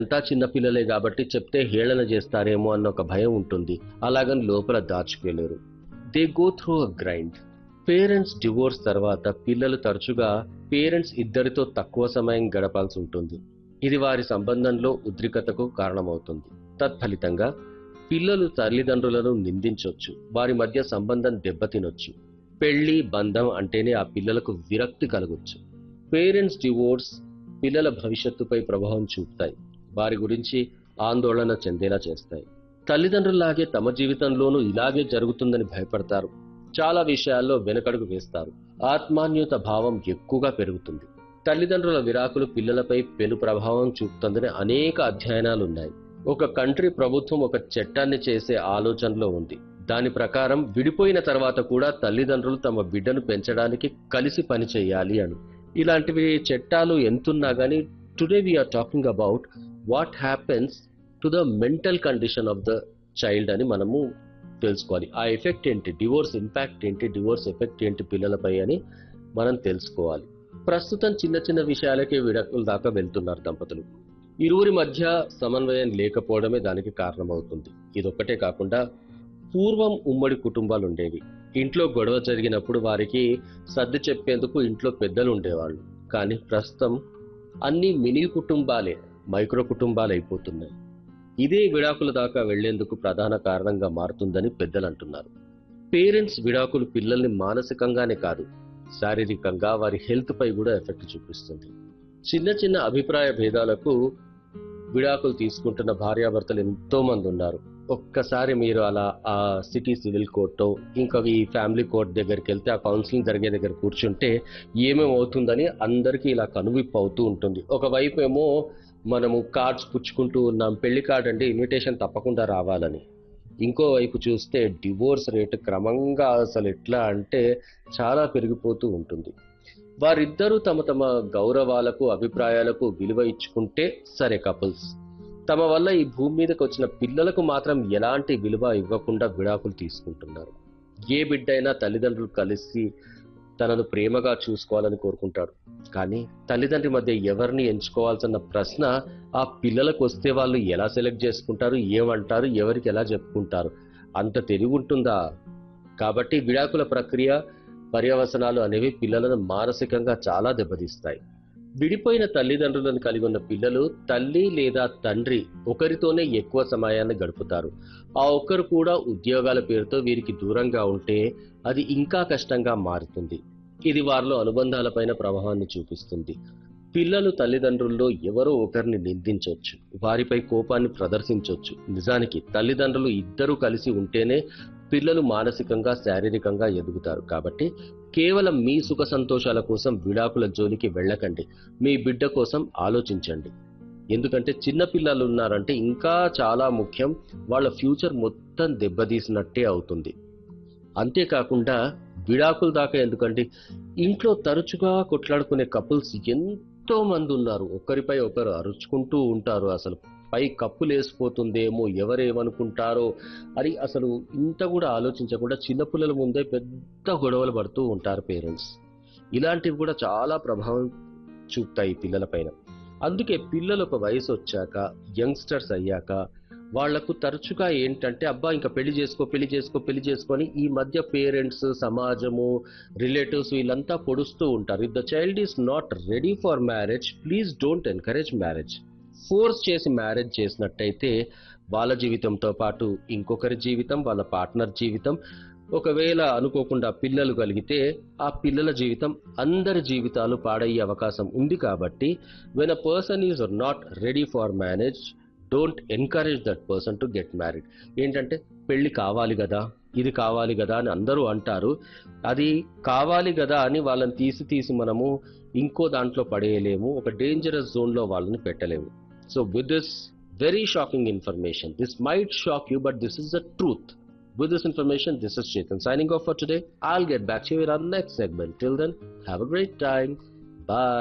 అంతా చిన్నపిల్లలే కాబట్టి చెప్తే హేళన చేస్తారేమో అన్న ఒక భయం ఉంటుంది అలాగని లోపల దాచుకోలేరు they go through a grind parents divorce తర్వాత పిల్లలు తరచుగా పేరెంట్స్ ఇద్దరితో తక్కువ సమయం గడపాల్సి ఉంటుంది ఇది వారి సంబంధంలో ఉద్రిక్తతకు కారణమవుతుంది తత్ఫలితంగా పిల్లలు తల్లిదండ్రులను నిందించవచ్చు వారి మధ్య సంబంధం దెబ్బతినొచ్చు పెళ్లి బంధం అంటేనే ఆ పిల్లలకు విరక్తి కలగొచ్చు పేరెంట్స్ డివోర్స్ పిల్లల భవిష్యత్తుపై ప్రభావం చూపుతాయి వారి గురించి ఆందోళన చెందేలా చేస్తాయి తల్లిదండ్రుల్లాగే తమ జీవితంలోనూ ఇలాగే జరుగుతుందని భయపడతారు చాలా విషయాల్లో వెనకడుగు వేస్తారు ఆత్మాన్యుత భావం ఎక్కువగా పెరుగుతుంది తల్లిదండ్రుల విరాకులు పిల్లలపై పెను ప్రభావం చూపుతుందని అనేక అధ్యయనాలు ఉన్నాయి ఒక కంట్రీ ప్రభుత్వం ఒక చట్టాన్ని చేసే ఆలోచనలో ఉంది దాని ప్రకారం విడిపోయిన తర్వాత కూడా తల్లిదండ్రులు తమ బిడ్డను పెంచడానికి కలిసి పని చేయాలి అని ఇలాంటివి చట్టాలు ఎంతున్నా కానీ today we are talking about what happens to the mental condition of the child అని మనము తెలుసుకోవాలి ఆ ఎఫెక్ట్ ఏంటి డివోర్స్ ఇంపాక్ట్ ఏంటి డివోర్స్ ఎఫెక్ట్ ఏంటి పిల్లలపై అని మనం తెలుసుకోవాలి ప్రస్తుతం చిన్న చిన్న విషయాలకే విడాకుల దాకా వెళ్తున్నారు దంపతులు ఇరువురి మధ్య సమన్వయం లేకపోవడమే దానికి కారణమవుతుంది ఇదొక్కటే కాకుండా పూర్వం ఉమ్మడి కుటుంబాలు ఉండేవి ఇంట్లో గొడవ జరిగినప్పుడు వారికి సర్ది చెప్పేందుకు ఇంట్లో పెద్దలు ఉండేవాళ్ళు కానీ ప్రస్తుతం అన్ని మినీ కుటుంబాలే మైక్రో కుటుంబాలు అయిపోతున్నాయి ఇదే విడాకుల దాకా వెళ్లేందుకు ప్రధాన కారణంగా మారుతుందని పెద్దలు అంటున్నారు పేరెంట్స్ విడాకులు పిల్లల్ని మానసికంగానే కాదు శారీరకంగా వారి హెల్త్ పై కూడా ఎఫెక్ట్ చూపిస్తుంది చిన్న చిన్న అభిప్రాయ భేదాలకు విడాకులు తీసుకుంటున్న భార్యాభర్తలు ఎంతో మంది ఉన్నారు ఒక్కసారి మీరు అలా ఆ సిటీ సివిల్ కోర్టు ఇంకా ఈ ఫ్యామిలీ కోర్ట్ దగ్గరికి వెళ్తే ఆ కౌన్సిలింగ్ జరిగే దగ్గర కూర్చుంటే ఏమేమి అవుతుందని అందరికీ ఇలా కనువిప్పు అవుతూ ఉంటుంది ఒకవైపు ఏమో మనము కార్డ్స్ పుచ్చుకుంటూ ఉన్నాం పెళ్లి కార్డ్ అంటే ఇన్విటేషన్ తప్పకుండా రావాలని ఇంకోవైపు చూస్తే డివోర్స్ రేటు క్రమంగా అసలు ఎట్లా అంటే చాలా పెరిగిపోతూ ఉంటుంది వారిద్దరూ తమ తమ గౌరవాలకు అభిప్రాయాలకు విలువ ఇచ్చుకుంటే సరే కపుల్స్ తమ వల్ల ఈ భూమి మీదకి వచ్చిన పిల్లలకు మాత్రం ఎలాంటి విలువ ఇవ్వకుండా విడాకులు తీసుకుంటున్నారు ఏ బిడ్డైనా తల్లిదండ్రులు కలిసి తనను ప్రేమగా చూసుకోవాలని కోరుకుంటాడు కానీ తల్లిదండ్రి మధ్య ఎవరిని ఎంచుకోవాల్సిన ప్రశ్న ఆ పిల్లలకు వస్తే వాళ్ళు ఎలా సెలెక్ట్ చేసుకుంటారు ఏమంటారు ఎవరికి ఎలా చెప్పుకుంటారు అంత తెలివి ఉంటుందా కాబట్టి విడాకుల ప్రక్రియ పర్యవసనాలు అనేవి పిల్లలను మానసికంగా చాలా దెబ్బతీస్తాయి విడిపోయిన తల్లిదండ్రులను కలిగి ఉన్న పిల్లలు తల్లి లేదా తండ్రి ఒకరితోనే ఎక్కువ సమయాన్ని గడుపుతారు ఆ ఒక్కరు కూడా ఉద్యోగాల పేరుతో వీరికి దూరంగా ఉంటే అది ఇంకా కష్టంగా మారుతుంది ఇది వారిలో అనుబంధాలపైన ప్రభావాన్ని చూపిస్తుంది పిల్లలు తల్లిదండ్రుల్లో ఎవరో ఒకరిని నిందించవచ్చు వారిపై కోపాన్ని ప్రదర్శించవచ్చు నిజానికి తల్లిదండ్రులు ఇద్దరూ కలిసి ఉంటేనే పిల్లలు మానసికంగా శారీరకంగా ఎదుగుతారు కాబట్టి కేవలం మీ సుఖ సంతోషాల కోసం విడాకుల జోలికి వెళ్ళకండి మీ బిడ్డ కోసం ఆలోచించండి ఎందుకంటే చిన్న పిల్లలు ఉన్నారంటే ఇంకా చాలా ముఖ్యం వాళ్ళ ఫ్యూచర్ మొత్తం దెబ్బతీసినట్టే అవుతుంది అంతేకాకుండా విడాకుల దాకా ఎందుకంటే ఇంట్లో తరచుగా కొట్లాడుకునే కపుల్స్ ఎంతో మంది ఉన్నారు ఒకరిపై ఒకరు అరుచుకుంటూ ఉంటారు అసలు పై కప్పులు వేసిపోతుందేమో ఎవరేమనుకుంటారో అని అసలు ఇంత కూడా ఆలోచించకుండా చిన్నపిల్లల ముందే పెద్ద గొడవలు పడుతూ ఉంటారు పేరెంట్స్ ఇలాంటివి కూడా చాలా ప్రభావం చూపుతాయి పిల్లలపైన అందుకే పిల్లలు ఒక వయసు వచ్చాక యంగ్స్టర్స్ అయ్యాక వాళ్లకు తరచుగా ఏంటంటే అబ్బా ఇంకా పెళ్లి చేసుకో పెళ్లి చేసుకో పెళ్లి చేసుకొని ఈ మధ్య పేరెంట్స్ సమాజము రిలేటివ్స్ వీళ్ళంతా పొడుస్తూ ఉంటారు if the child is not ready for marriage please don't encourage marriage force చేసి మ్యారేజ్ చేసినట్టయితే వాళ్ళ జీవితంతో పాటు ఇంకొకరి జీవితం వాళ్ళ పార్ట్నర్ జీవితం ఒకవేళ అనుకోకుండా పిల్లలు కలిగితే ఆ పిల్లల జీవితం అందరి జీవితాలు పాడయ్యే అవకాశం ఉంది కాబట్టి when a person is not ready for marriage don't encourage that person to get married ఏంటంటే పెళ్లి కావాలి కదా ఇది కావాలి కదా అని అందరూ అంటారు అది కావాలి కదా అని వాళ్ళని తీసి తీసి మనము ఇంకో దాంట్లో పడేయలేము ఒక డేంజరస్ జోన్లో వాళ్ళని పెట్టలేము so with this very shocking information this might shock you but this is the truth With this information, this is Chetan signing off for today. I'll get back to you in our next segment. Till then, have a great time. Bye.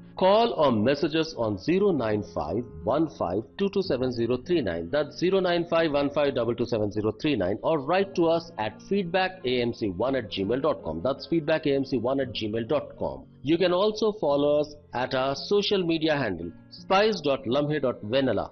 Call or message us on 09515227039. That's 09515227039 or write to us at feedbackamc1 at gmail.com. That's feedbackamc1 at gmail.com. You can also follow us at our social media handle spice.lumhe.vanilla